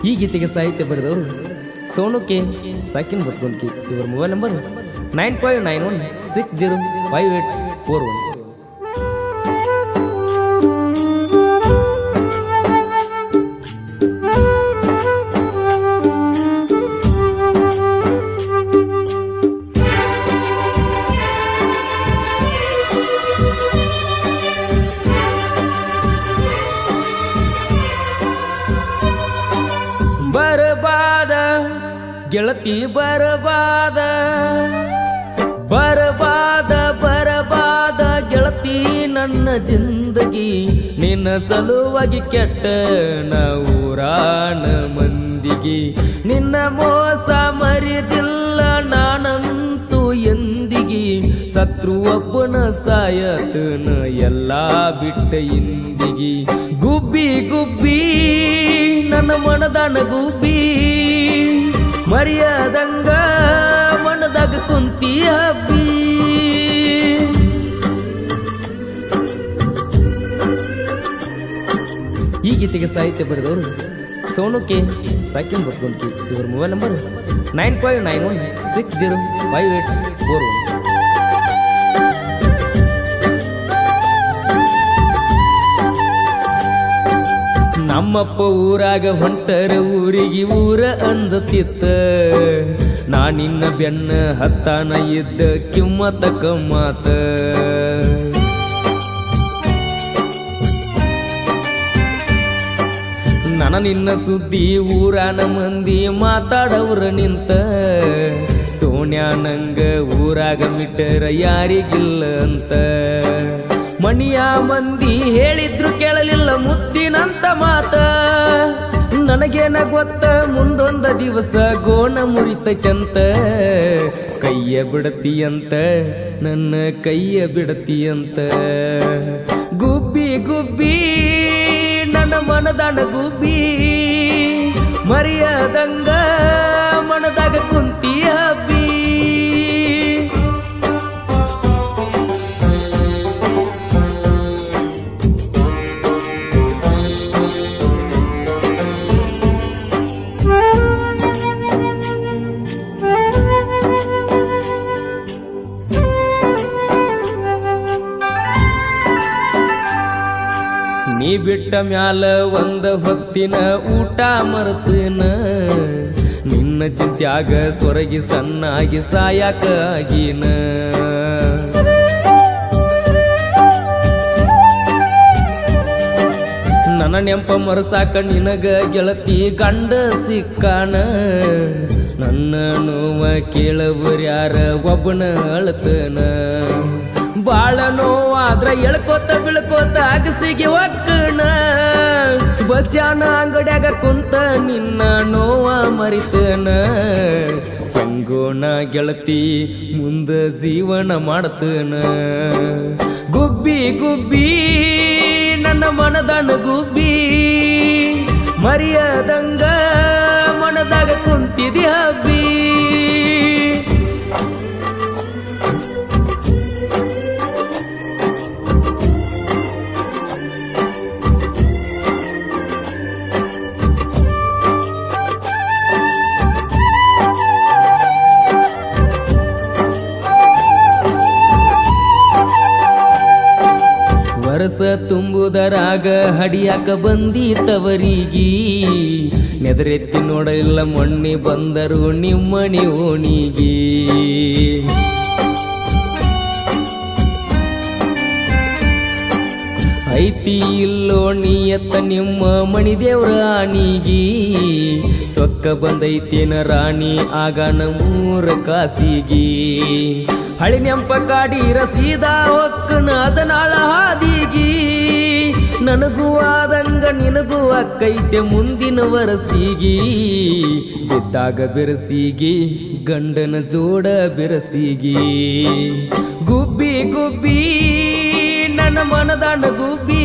ಈ ಗೀತೆಗೆ ಸಾಹಿತ್ಯ ಬರೆದವರು ಸೋನು ಕೆ ಸಾಕಿನ್ ಬತ್ಕೊಂಡ್ಕಿ ಇವರ mobile number nine five nine one six zero five eight four one ಬರಬಾದ ಗೆಳತಿ ಬರಬಾದ ಬರಬಾದ ಬರಬಾದ ಗೆಳತಿ ನನ್ನ ಜಿಂದಗಿ ನಿನ್ನ ಸಲುವಾಗಿ ಕೆಟ್ಟ ಊರಾಣ ಮಂದಿಗೆ ನಿನ್ನ ಮೋಸ ಮರಿದಿಲ್ಲ ನಾನಂತೂ ಎಂದಿಗಿ ಸತ್ರು ಒಬ್ಬನ ಸಾಯತನ ಎಲ್ಲಾ ಬಿಟ್ಟ ಇಂದಿಗಿ ಗುಬ್ಬಿ ಗುಬ್ಬಿ ನನ್ನ ಮನದಾನ ಗುಬ್ಬಿ ಮರ್ಯಾದಂಗ ಮನದಾಗ ಕುಂತಿ ಹಬ್ಬಿ ಈ ಗೀತೆಗೆ ಸಾಹಿತ್ಯ ಬರೆದವರು ಸೋನು ಕೆ ಸಾಕಿನ್ ಬತ್ಕೊಂಡ್ಕಿ ಇವರ mobile number nine five nine one six zero five eight four one ನಮ್ಮಪ್ಪ ಊರಾಗ ಹೊಂಟರ ಊರಿಗೆ ಊರ ಅಂದತಿತ್ತ ನಾ ನಿನ್ನ ಬೆನ್ನ ಹತ್ತಾನ ಇದ್ದ ಕಿಮ್ಮತ್ತ ಕಮ್ಮತ ನನ ನಿನ್ನ ಸುದ್ದಿ ಊರಾನ ಮಂದಿ ಮಾತಾಡವ್ರ ನಿಂತ ಸೋನ್ಯಾ ನಂಗ ಊರಾಗ ಮಿಟ್ಟರ ಯಾರಿಗಿಲ್ಲ ಅಂತ ಮಣಿಯ ಮಂದಿ ಹೇಳಿದ್ರು ಕೇಳಲಿಲ್ಲ ಮುತ್ತಿನಂತ ಮಾತ ನನಗೇನ ಗೊತ್ತ ಮುಂದೊಂದ ದಿವಸ ಗೋಣ ಮುರಿತೈತಂತ ಕೈಯ ಬಿಡತಿಯಂತ ನನ್ನ ಕೈಯ ಬಿಡತಿಯಂತ ಗುಬ್ಬಿ ಗುಬ್ಬಿ ನನ್ನ ಮನದಾನ ಗುಬ್ಬಿ ಮರಿಯದಂಗ ಮನದಾಗ ಕುಂತಿ ಹಬ್ಬಿ ನೀ ಬಿಟ್ಟ ಮ್ಯಾಲ ಒಂದ ಹೊತ್ತಿನ ಊಟ ಮರ್ತೇನ ನಿನ್ನ ಚಿಂತ್ಯಾಗ ಸೊರಗಿ ಸಣ್ಣಾಗಿ ಸಾಯಕ ಆಗೀನ ನನ್ನ ನೆಂಪ ಮರಸಾಕ ನಿನಗ ಗೆಳತಿ ಗಂಡ ಸಿಕ್ಕಾನ ನನ್ನ ನೋವ ಕೇಳವರ್ಯಾರ ಒಬ್ಬನ ಅಳತನ ಬಾಳ ನೋವಾದ್ರ ಎಳ್ಕೋತ ಬೀಳ್ಕೋತ ಅಗಸಿಗೆ ಒಕ್ಕಣ ಬಸ್ಯಾನ ಅಂಗಡ್ಯಾಗ ಕುಂತ ನಿನ್ನ ನೋವ ಮರಿತನ ಹೆಂಗೋಣ ಗೆಳತಿ ಮುಂದ ಜೀವನ ಮಾಡ್ತನ ಗುಬ್ಬಿ ಗುಬ್ಬಿ ನನ್ನ ಮನದನ ಗುಬ್ಬಿ ಮರಿಯದಂಗ ಮನದಾಗ ಕುಂತಿದಿ ಹಬ್ಬಿ ವರಸ ತುಂಬುದರಾಗ ಹಡಿಯಾಕ ಬಂದೀತವರಿಗಿ ನೆದರೆತ್ತಿ ನೋಡಲಿಲ್ಲ ಮೊನ್ನೆ ಬಂದರು ನಿಮ್ಮನಿ ಓಣಿಗಿ ಐತಿ ಇಲ್ಲೋ ನೀಯತ್ತ ನಿಮ್ಮ ಮಣಿದೇವ್ರ ಆನಿಗಿ ಸೊಕ್ಕ ಬಂದೈತೇನ ರಾಣಿ ಆಗ ನಮ್ಮೂರ ಕಾಸಿಗಿ ಹಳಿ ನೆಂಪ ಕಾಡಿರ ಸೀದಾ ಒಕ್ಕನ ಅದನಾಳ ಹಾದಿಗಿ ನನಗೂ ಆದಂಗ ನಿನಗೂ ಅಕ್ಕೈತೆ ಮುಂದಿನ ವರಸಿಗಿ ಬಿದ್ದಾಗ ಬೆರಸಿಗಿ ಗಂಡನ ಜೋಡ ಬೆರಸಿಗಿ ಗುಬ್ಬಿ ಗುಬ್ಬಿ ನನ್ನ ಮನದಾನ ಗುಬ್ಬಿ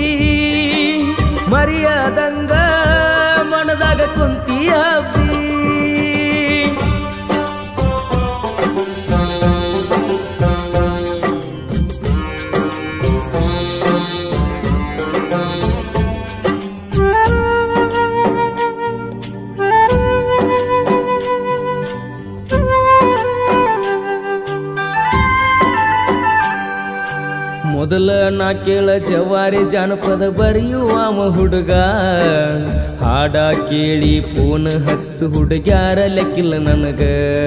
ಮರಿಯದಂಗ ಮನದಾಗ ಕುಂತಿ ಹಬ್ಬಿ ಮೊದಲ ನಾ ಕೇಳ ಜವಾರಿ ಜಾನಪದ ಬರೆಯುವ ಹುಡುಗ ಹಾಡ ಕೇಳಿ ಫೋನ್ ಹಚ್ಚು ಹುಡುಗ್ಯಾರ ಲೆಕ್ಕಿಲ್ಲ ನನಗ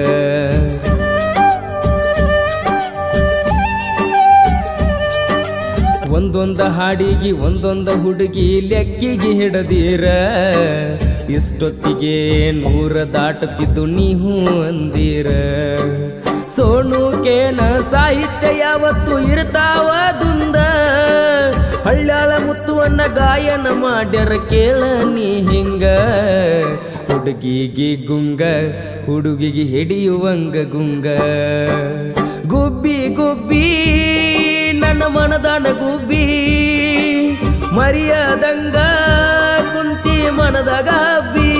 ಒಂದೊಂದ ಹಾಡಿಗೆ ಒಂದೊಂದ ಹುಡುಗಿ ಲೆಕ್ಕಿಗೆ ಹಿಡದೀರ ಇಷ್ಟೊತ್ತಿಗೆ ನೂರ ದಾಟುತ್ತಿದ್ದು ನೀವು ಅಂದೀರ ಸೋಣುಕೇನ ಸಾಹಿತ್ಯ ಯಾವತ್ತು ಇರ್ತಾವ ದುಂದ ಹಳ್ಳ್ಯಾಳ ಮುತ್ತುವನ್ನ ಗಾಯನ ಮಾಡ್ಯಾರ ಕೇಳ ನೀ ಹಿಂಗ ಹುಡುಗಿಗೆ ಗುಂಗ ಹುಡುಗಿಗೆ ಹಿಡಿಯುವಂಗ ಗುಂಗ ಗುಬ್ಬಿ ಗುಬ್ಬಿ ನನ್ನ ಮನದಾನ ಗುಬ್ಬಿ ಮರಿಯದಂಗ ಕುಂತಿ ಮನದಾಗ ಹಬ್ಬಿ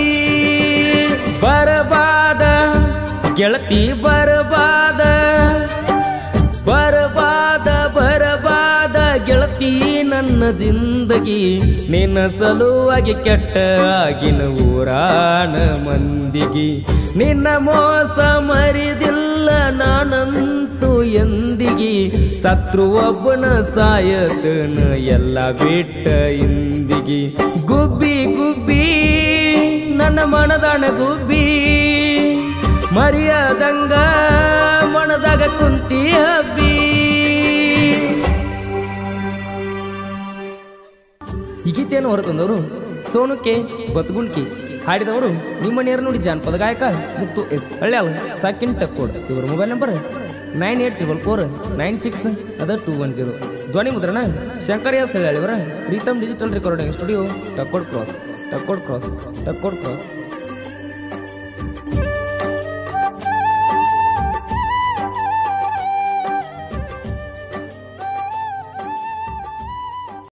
ಬರಬಾದ ಗೆಳತಿ ಬರಬಾದ ಬರಬಾದ ಬರಬಾದ ಗೆಳತಿ ನನ್ನ ಜಿಂದಗಿ ನಿನ್ನ ಸಲುವಾಗಿ ಕೆಟ್ಟ ಆಗಿನ ಊರಾಣ ಮಂದಿಗಿ ನಿನ್ನ ಮೋಸ ಮರಿದಿಲ್ಲ ನಾನಂತೂ ಎಂದಿಗಿ ಸತ್ರು ಒಬ್ಬನ ಸಾಯತನ ಎಲ್ಲ ಬಿಟ್ಟ ಇಂದಿಗಿ ಗುಬ್ಬಿ ಗುಬ್ಬಿ ನನ್ನ ಮನದಾಣ ಗುಬ್ಬಿ ಮರಿಯದಂಗ ಮನದಾಗ ಕುಂತಿ ಹಬ್ಬಿ ಈ ಗೀತೆಯನ್ನು ಹೊರತಂದವರು ಸೋನುಕೆ ಬತ್ಗುಣ್ಕಿ ಹಾಡಿದವರು ನಿಮ್ಮ ನೇರ ನೋಡಿ ಜಾನಪದ ಗಾಯಕ ಮುತ್ತು ಎಸ್ ಹಳ್ಳ್ಯಾಳ ಸಾಕಿನ್ ಟಕ್ಕೋಡ್ ಇವರ mobile number nine eight triple four nine six ಅದ ಟೂ ಒನ್ ಜೀರೋ ಧ್ವನಿ ಮುದ್ರಣ ಶಂಕರ್ ಎಸ್ ಹಳ್ಯಾಳ ಇವರ Preetham digital recording studio Takkod cross Takkod cross Takkod cross